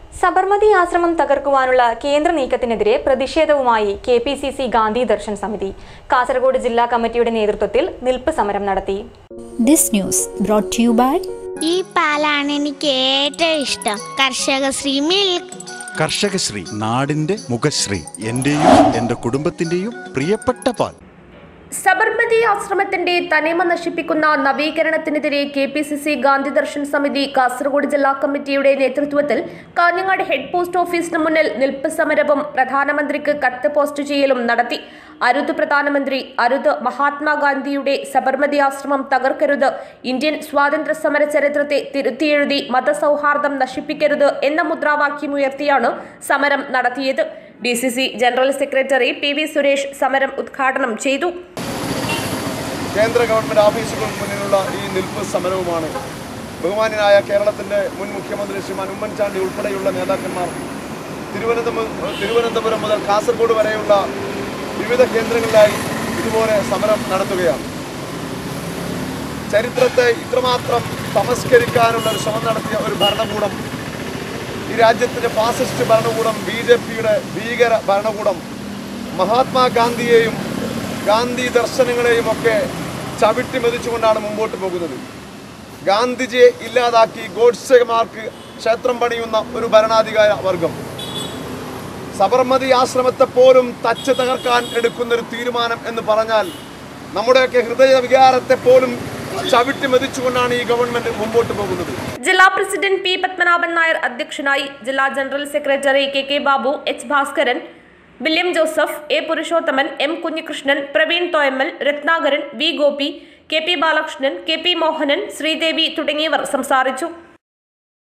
സബർമതി ആശ്രമം തകർക്കുവാനുള്ള കേന്ദ്ര നീക്കത്തിനെതിരെ പ്രതിഷേധവുമായി K P C C Gandhi Darshan Samiti Kasaragod ജില്ലാ കമ്മിറ്റിയുടെ നേതൃത്വത്തിൽ നിൽപ്പ് സമരം നടത്തി This news brought to you by ഈ പാലാണ് എനിക്ക് ഏറ്റവും ഇഷ്ടം കർഷകശ്രീ മിൽക്ക് കർഷകശ്രീ നാടിന്റെ മുഖശ്രീ എന്റെയും എന്റെ കുടുംബത്തിന്റെയും പ്രിയപ്പെട്ട പാൽ സബർമതി ആശ്രമത്തിന്റെ തനിമ നശിപ്പിക്കുന്ന നവീകരണത്തിനെതിരെ K P C C Gandhi Darshan Samiti Kasaragod ജില്ലാ കമ്മിറ്റിയുടെ നേതൃത്വത്തിൽ കാഞ്ഞങ്ങാട് ഹെഡ് പോസ്റ്റ് ഓഫീസിന് മുന്നിൽ നിൽപ്പ് സമരവും പ്രധാനമന്ത്രിക്ക് കത്ത് പോസ്റ്റ് ചെയ്യലും നടത്തി അരുത് പ്രധാനമന്ത്രി അരുത് മഹാത്മാഗാന്ധിയുടെ സബർമതി ആശ്രമം തകർക്കരുത് ഇന്ത്യൻ സ്വാതന്ത്ര്യ സമര ചരിത്രത്തെ തിരുത്തിയെഴുതി മതസൗഹാർദ്ദം നശിപ്പിക്കരുത് എന്ന മുദ്രാവാക്യം ഉയർത്തിയാണ് സമരം നടത്തിയത് D C C general secretary P V Suresh സമരം ഉദ്ഘാടനം ചെയ്തു കേന്ദ്ര ഗവൺമെൻറ് ഓഫീസുകൾക്ക് മുന്നിലുള്ള ഈ നിൽപ്പ് സമരവുമാണ് ബഹുമാന്യനായ കേരളത്തിൻ്റെ മുൻ മുഖ്യമന്ത്രി ശ്രീമാൻ ഉമ്മൻചാണ്ടി ഉൾപ്പെടെയുള്ള നേതാക്കന്മാർ തിരുവനന്തപുരം തിരുവനന്തപുരം മുതൽ കാസർഗോഡ് വരെയുള്ള വിവിധ കേന്ദ്രങ്ങളിലായി ഇതുപോലെ സമരം നടത്തുകയാണ് ചരിത്രത്തെ ഇത്രമാത്രം തമസ്കരിക്കാനുള്ള ഒരു ശ്രമം നടത്തിയ ഒരു ഭരണകൂടം ഈ രാജ്യത്തിൻ്റെ ഫാസിസ്റ്റ് ഭരണകൂടം ബി ജെ പിയുടെ ഭീകര ഭരണകൂടം മഹാത്മാഗാന്ധിയെയും ഗാന്ധി ദർശനങ്ങളെയും ഒക്കെ ചവിട്ടി മെതിച്ചുകൊണ്ടാണ് മുമ്പോട്ട് പോകുന്നത് ഗാന്ധിജിയെ ഇല്ലാതാക്കി ഗോഡ്സെമാർക്ക് ക്ഷേത്രം പണിയുന്ന ഒരു ഭരണാധികാര വർഗം സബർമതി ആശ്രമത്തെ പോലും തച്ച് തകർക്കാൻ എടുക്കുന്ന ഒരു തീരുമാനം എന്ന് പറഞ്ഞാൽ നമ്മുടെയൊക്കെ ഹൃദയ വികാരത്തെ പോലും ചവിട്ടി മെതിച്ചുകൊണ്ടാണ് ഈ ഗവൺമെന്റ് മുമ്പോട്ട് പോകുന്നത് ജില്ലാ പ്രസിഡന്റ് പി പത്മനാഭൻ നായർ അധ്യക്ഷനായി ജില്ലാ general secretary K K Babu H Bhaskaran William Joseph A Purushothaman M Kunhikrishnan Praveen Thoyammal Ratnakaran V Gopi K P Balakrishnan K P Mohanan Sreedevi തുടങ്ങിയവർ സംസാരിച്ചു